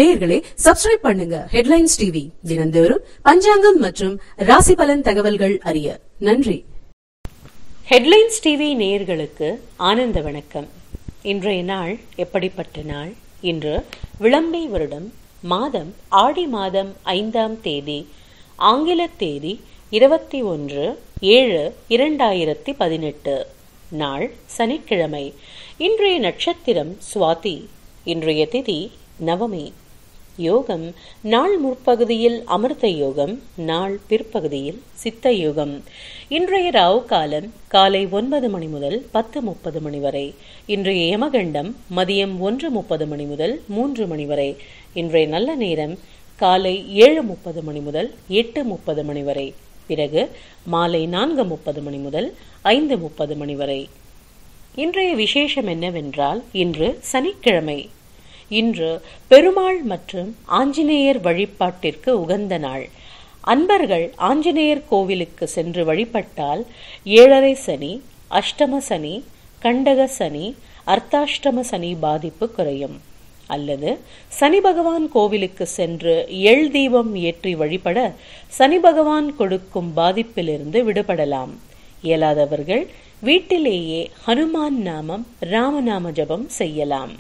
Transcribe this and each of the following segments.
நேயர்களே சப்ஸ்கிரைப் பண்ணுங்க headlines TV தினந்தோறும் பஞ்சாங்கம் மற்றும் ராசி பலன் தகவல்கள் அறிய நன்றி ஹெட்லைன்ஸ் டிவி நேயர்களுக்கு ஆனந்த வணக்கம் இன்றைய நாள் எப்படிப்பட்ட நாள் இன்று விளம்பை வருடம் மாதம் ஆடி மாதம் ஐந்தாம் தேதி ஆங்கில தேதி இருபத்தி ஒன்று ஏழு இரண்டாயிரத்தி பதினெட்டு நாள் சனிக்கிழமை இன்றைய நட்சத்திரம் சுவாதி இன்றைய திதி நவமி யோகம் நாள் முற்பகுதியில் அமிர்த யோகம் நாள் பிற்பகுதியில் சித்த யோகம் இன்றைய ராவு காலம் காலை ஒன்பது மணி முதல் பத்து முப்பது மணி வரை இன்றைய யமகண்டம் மதியம் ஒன்று முப்பது மணி முதல் மூன்று மணி வரை இன்றைய நல்ல நேரம் காலை ஏழு முப்பது மணி முதல் எட்டு முப்பது மணி வரை பிறகு மாலை நான்கு முப்பது மணி முதல் ஐந்து முப்பது மணி வரை இன்றைய விசேஷம் என்னவென்றால் இன்று சனிக்கிழமை இன்று பெருமாள் மற்றும் ஆஞ்சநேயர் வழிபாட்டிற்கு உகந்த நாள் அன்பர்கள் ஆஞ்சநேயர் கோவிலுக்கு சென்று வழிபட்டால் ஏழரை சனி அஷ்டம சனி கண்டக சனி அர்த்தாஷ்டம சனி பாதிப்பு குறையும் அல்லது சனி பகவான் கோவிலுக்கு சென்று எள் தீபம் ஏற்றி வழிபட சனி பகவான் கொடுக்கும் பாதிப்பிலிருந்து விடுபடலாம் இயலாதவர்கள் வீட்டிலேயே ஹனுமான் நாமம் ராமநாம ஜபம் செய்யலாம்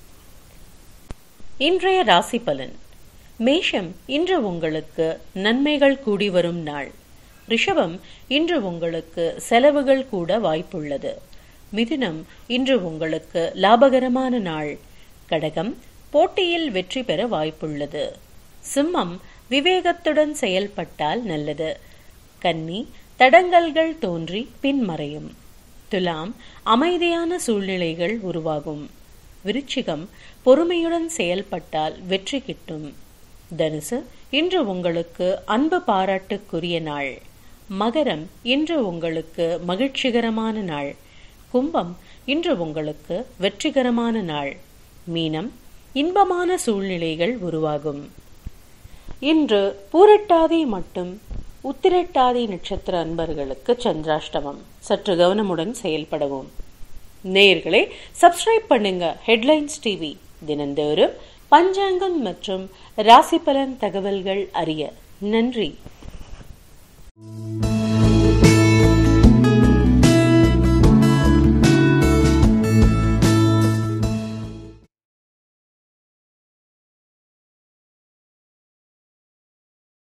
இன்றைய ராசி பலன் மேஷம் இன்று உங்களுக்கு நன்மைகள் கூடி வரும் நாள் ரிஷபம் இன்று உங்களுக்கு செலவுகள் கூட வாய்ப்புள்ளது மிதுனம் இன்று உங்களுக்கு லாபகரமான நாள் கடகம் போட்டியில் வெற்றி பெற வாய்ப்புள்ளது சிம்மம் விவேகத்துடன் செயல்பட்டால் நல்லது கன்னி தடங்கல்கள் தோன்றி பின்மறையும் துலாம் அமைதியான சூழ்நிலைகள் உருவாகும் விருச்சிகம் பொறுமையுடன் செயல்பட்டால் வெற்றி கிட்டும் தனுசு இன்று உங்களுக்கு அன்பு பாராட்டுக்குரிய நாள் மகரம் இன்று உங்களுக்கு மகிழ்ச்சிகரமான நாள் கும்பம் இன்று உங்களுக்கு வெற்றிகரமான நாள் மீனம் இன்பமான சூழ்நிலைகள் உருவாகும் இன்று பூரட்டாதி மற்றும் உத்திரட்டாதி நட்சத்திர அன்பர்களுக்கு சந்திராஷ்டமம் சற்று கவனமுடன் செயல்படவும் நேயர்களே சப்ஸ்கிரைப் பண்ணுங்க ஹெட்லைன்ஸ் டிவி தினந்தோறும் பஞ்சாங்கம் மற்றும் ராசி பலன் தகவல்கள் அறிய நன்றி